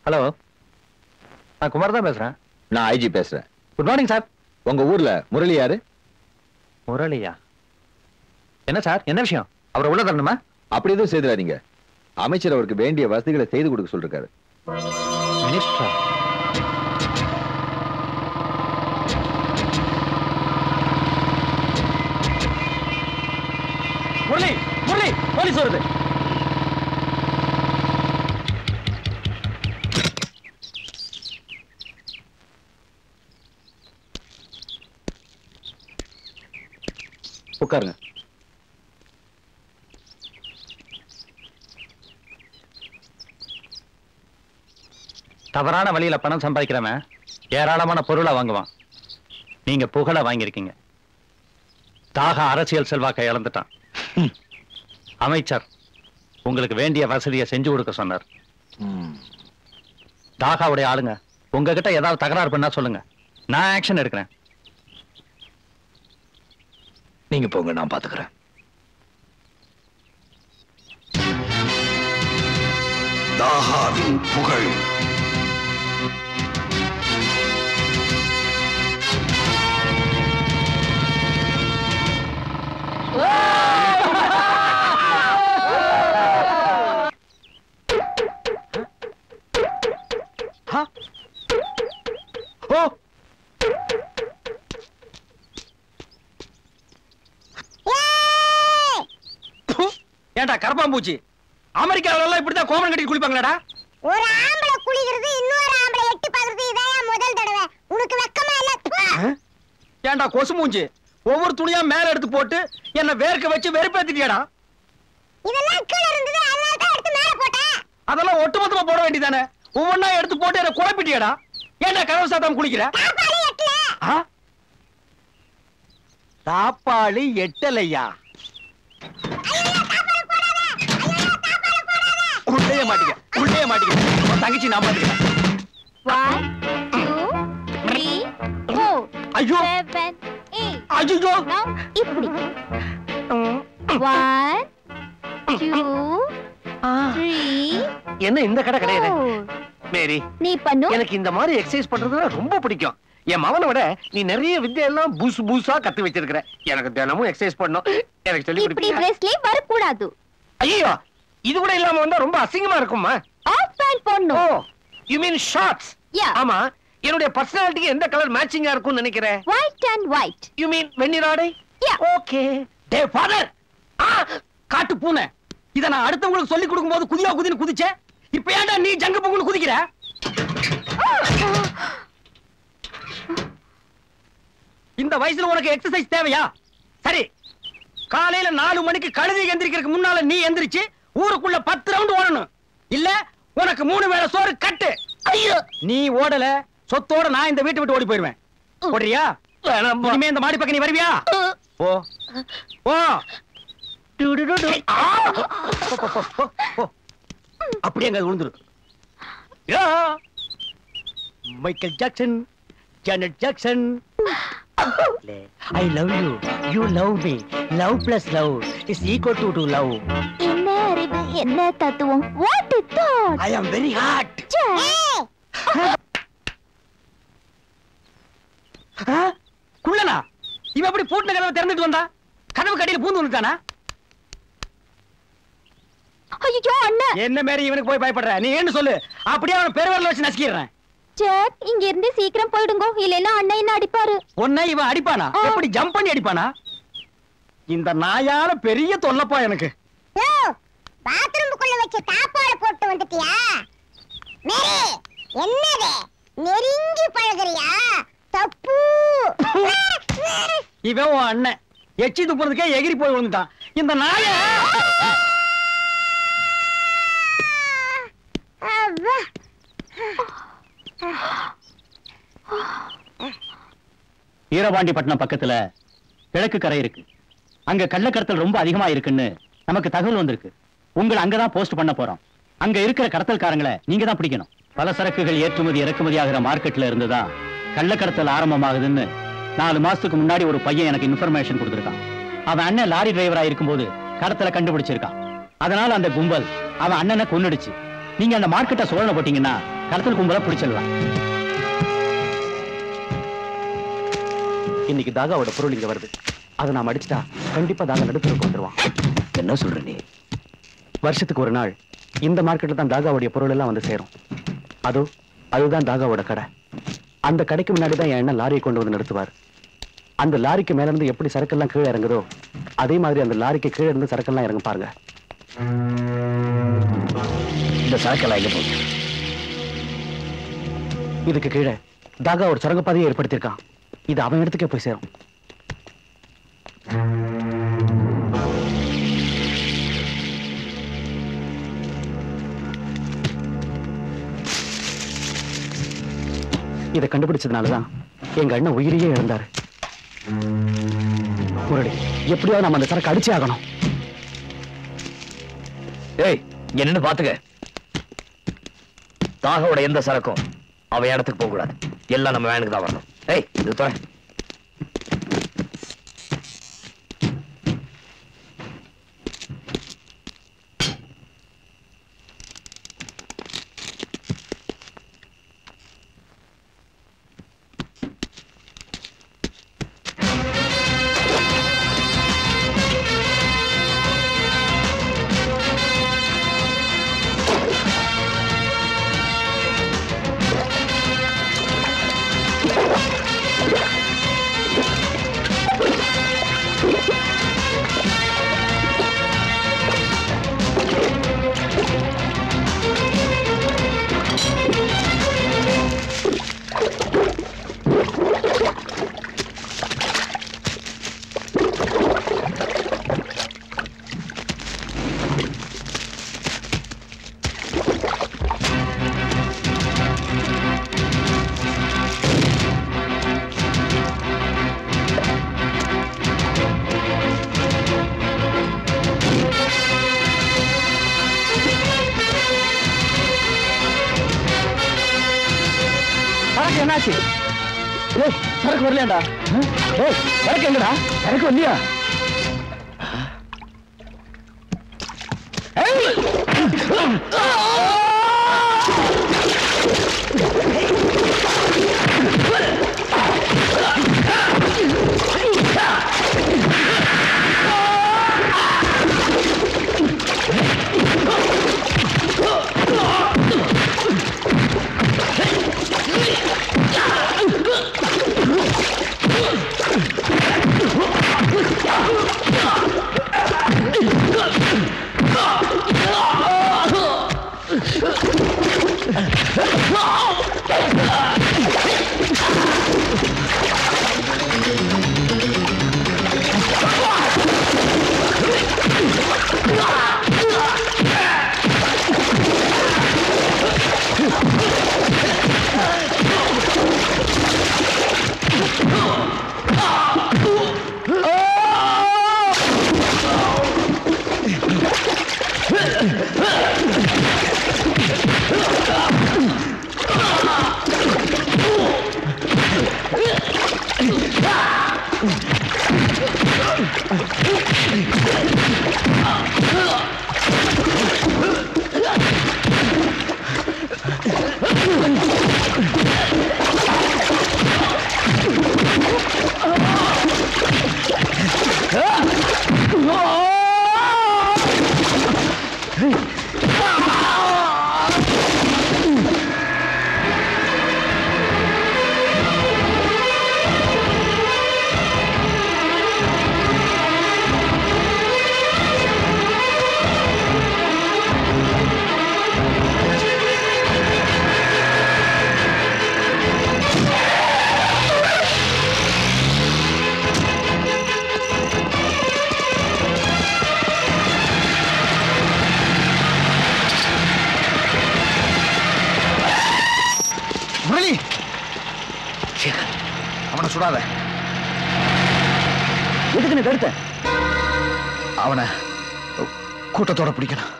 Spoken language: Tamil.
ஹலோ நான் குமார் தான் பேசுறேன் நான் ஐஜி பேசுறேன் குட் மார்னிங் சார் உங்க ஊர்ல முரளி யாரு முரளியா என்ன சார் என்ன விஷயம் அவரை உள்ள தரணுமா அப்படி எதுவும் செய்துடாதீங்க அமைச்சர் அவருக்கு வேண்டிய வசதிகளை செய்து கொடுக்க சொல்லிருக்காரு மினிஸ்டர் முரளி முரளி போலீஸ் வருது உட்காருங்க தவறான வழியில பணம் சம்பாதிக்கிறவன் ஏராளமான பொருளை வாங்குவான் நீங்க புகழ வாங்கியிருக்கீங்க தாக அரசியல் செல்வாக்கை இழந்துட்டான் ம். அமைச்சர் உங்களுக்கு வேண்டிய வசதியை செஞ்சு கொடுக்க சொன்னார் தாகாவுடைய ஆளுங்க உங்ககிட்ட ஏதாவது தகராறு பண்ணா சொல்லுங்க நான் ஆக்ஷன் எடுக்கிறேன் நீங்க போங்க நான் பாத்துக்கிறேன் தாகாவின் புகழ் ஓ ப்பு. ஏன்டா கரப்பாம்பூச்சி அமெரிக்காவில எல்லாம் இப்படிதான் கோமன் கட்டி குளிப்பாங்களாடா ஒரு ஆம்பளை குளிக்கிறது இன்னொரு ஆம்பளை எட்டி பாக்குறது இதான் முதல் தடவை உனக்கு வெக்கமா இல்ல ப்பு. ஏன்டா கொசு மூஞ்சி ஒவ்வொரு துணியா மேல எடுத்து போட்டு என்ன வேர்க்க வச்சு வெறுப்பேத்திட்டியாடா இதெல்லாம் கீழே இருந்தது அதனால தான் எடுத்து மேல போட்டேன் அதெல்லாம் ஒட்டுமொத்தமா போட வேண்டியதானே ஒவ்வொன்னா எடுத்து போட்டு என்ன குழப்பிட்டியாடா ஏன்டா கதவு சாத்தாம குளிக்கிற சாப்பாடு எட்டல ஆ? தாப்பாளி எட்டலையா உள்ளே மாட்டிக்க உள்ளே மாட்டிக்க உன் தங்கச்சி நான் பாத்துக்கிறேன் One, two, three, four, ஐயோ seven, eight. ஐயோ Now, இப்படி. One, two, three, என்ன இந்த கடை கிடையாது four. மேரி நீ பண்ணு எனக்கு இந்த மாதிரி எக்ஸசைஸ் பண்றது ரொம்ப பிடிக்கும் என் மகனை விட நீ நிறைய வித்தியெல்லாம் பூசு பூசா கத்து வச்சிருக்கிற எனக்கு தினமும் எக்ஸசைஸ் பண்ணணும் எனக்கு சொல்லி இப்படி கொடுப்பீங்க ட்ரெஸ்லயே வரக்கூடாது ஐயோ இது கூட இல்லாம வந்தா ரொம்ப அசிங்கமா இருக்குமா ஆஃப் பேண்ட் ஓ போடணும் யூ மீன் ஷார்ட்ஸ் Yeah. ஆமா என்னுடைய பர்சனாலிட்டிக்கு எந்த கலர் மேட்சிங்கா இருக்கும்னு நினைக்கிறேன் white and white you mean வெந்நீர் ஆடை Yeah. ஓகே டே ஃபாதர் காட்டு பூனை இத நான் அடுத்தவங்களுக்கு சொல்லி கொடுக்கும்போது குதியா குதின்னு குதிச்சேன் இப்ப ஏன்டா நீ ஜங்கு பொங்குன்னு குதிக்கிற இந்த வயசுல உனக்கு எக்ஸசைஸ் தேவையா சரி காலையில நாலு மணிக்கு கழுதை எந்திரிக்கிறதுக்கு முன்னால நீ எந்திரிச்சு ஊருக்குள்ள பத்து ரவுண்ட் ஓடணும் இல்ல உனக்கு மூணு வேளை சோறு கட்டு ஐயோ நீ ஓடல சொத்தோட நான் இந்த வீட்டை விட்டு ஓடி போயிருவேன் ஓடுறியா வேணாம்பா. இனிமே இந்த மாடி பக்கம் நீ வருவியா போ போ ஆ! போ, போ, போ, போ, போ. அப்படியே அங்க விழுந்துரு யா! Michael Jackson Janet Jackson I love you you love me love plus love is equal to two love என்ன அறிவு என்ன தத்துவம் what it thought I am very hot குள்ளனா இவன் எப்படி பூட்டின கதவை திறந்துட்டு வந்தா கதவு கடையில பூந்து வந்துட்டானா ஐயோ அண்ணன் என்ன மாரி இவனுக்கு போய் பயப்படுற நீ என்ன சொல்லு அப்படியே அவன் பெருவரில் வச்சு நசுக்கிடுறேன் ஜாக் இங்க இருந்து சீக்கிரம் போயிடுங்க இல்லைன்னா அண்ணன் என்ன அடிப்பாரு உன்னை இவன் அடிப்பானா ஆ. எப்படி ஜம்ப் பண்ணி அடிப்பானா இந்த நாயால பெரிய தொல்லப்பா எனக்கு யோ பாத்ரூமுக்குள்ள வச்சு தாப்பால போட்டு வந்துட்டியா மேரி என்னது நெருங்கி பழகுறியா தப்பு இவன் உன் அண்ணன் எச்சி துப்புறதுக்கே எகிரி போய் விழுந்துட்டான் இந்த நாய அவ்வா. வீரபாண்டிப்பட்டினம் பக்கத்துல கிழக்கு கரை இருக்கு அங்க கள்ளக்கடத்தல் ரொம்ப அதிகமா இருக்குன்னு நமக்கு தகவல் வந்திருக்கு உங்களை அங்கதான் போஸ்ட் பண்ண போறோம் அங்க இருக்கிற கடத்தல்காரங்களை நீங்க தான் பிடிக்கணும் பல சரக்குகள் ஏற்றுமதி இறக்குமதி ஆகிற மார்க்கெட்ல இருந்துதான் கள்ளக்கடத்தல் ஆரம்பமாகுதுன்னு நாலு மாசத்துக்கு முன்னாடி ஒரு பையன் எனக்கு இன்ஃபர்மேஷன் கொடுத்திருக்கான் அவன் அண்ணன் லாரி டிரைவரா இருக்கும்போது கடத்தலை கண்டுபிடிச்சிருக்கான் அதனால அந்த கும்பல் அவன் அண்ணனை கொன்னுடுச்சு நீங்க அந்த மார்க்கெட்டை சோழனை போட்டீங்கன்னா கடத்தல் கும்பலா பிடிச்சிடலாம் இன்னைக்கு தாகாவோட பொருள் இங்க வருது அதை நாம அடிச்சிட்டா கண்டிப்பா தாகா நடுத்தருக்கு வந்துருவான் என்ன சொல்ற நீ வருஷத்துக்கு ஒரு நாள் இந்த மார்க்கெட்ல தான் தாகாவுடைய பொருள் எல்லாம் வந்து சேரும் அதோ அதுதான் தாகாவோட கடை அந்த கடைக்கு முன்னாடி தான் என் அண்ணன் லாரியை கொண்டு வந்து நிறுத்துவார் அந்த லாரிக்கு மேல இருந்து எப்படி சரக்கெல்லாம் கீழே இறங்குதோ அதே மாதிரி அந்த லாரிக்கு கீழே இருந்து சரக்கெல்லாம் இறங்க பாருங்க இந்த சரக்கெல்லாம் எங்க போகுது இதுக்கு கீழே தாகா ஒரு சுரங்கப்பாதையை ஏற்படுத்தியிருக்கான் இது அவன் இடத்துக்கே போய் சேரும் இதை கண்டுபிடிச்சதுனாலதான் எங்க அண்ணன் உயிரையே இழந்தாரு முரளி எப்படியாவது நம்ம அந்த சரக்கு அடிச்சே ஆகணும் ஏய் என்னன்னு பாத்துக்க தாகோட எந்த சரக்கும் அவன் இடத்துக்கு போக கூடாது எல்லாம் நம்ம வேனுக்கு தான் வரணும் ஏய் இது தொலை சரக்கு என்னாச்சு ஏய் சரக்கு வரலையாண்டா ஏய் சரக்கு எங்கடா சரக்கு வரலையா முரளி அவனை சுடாத எதுக்கு நீ தடுத்த அவனை கூட்டத்தோட பிடிக்கணும்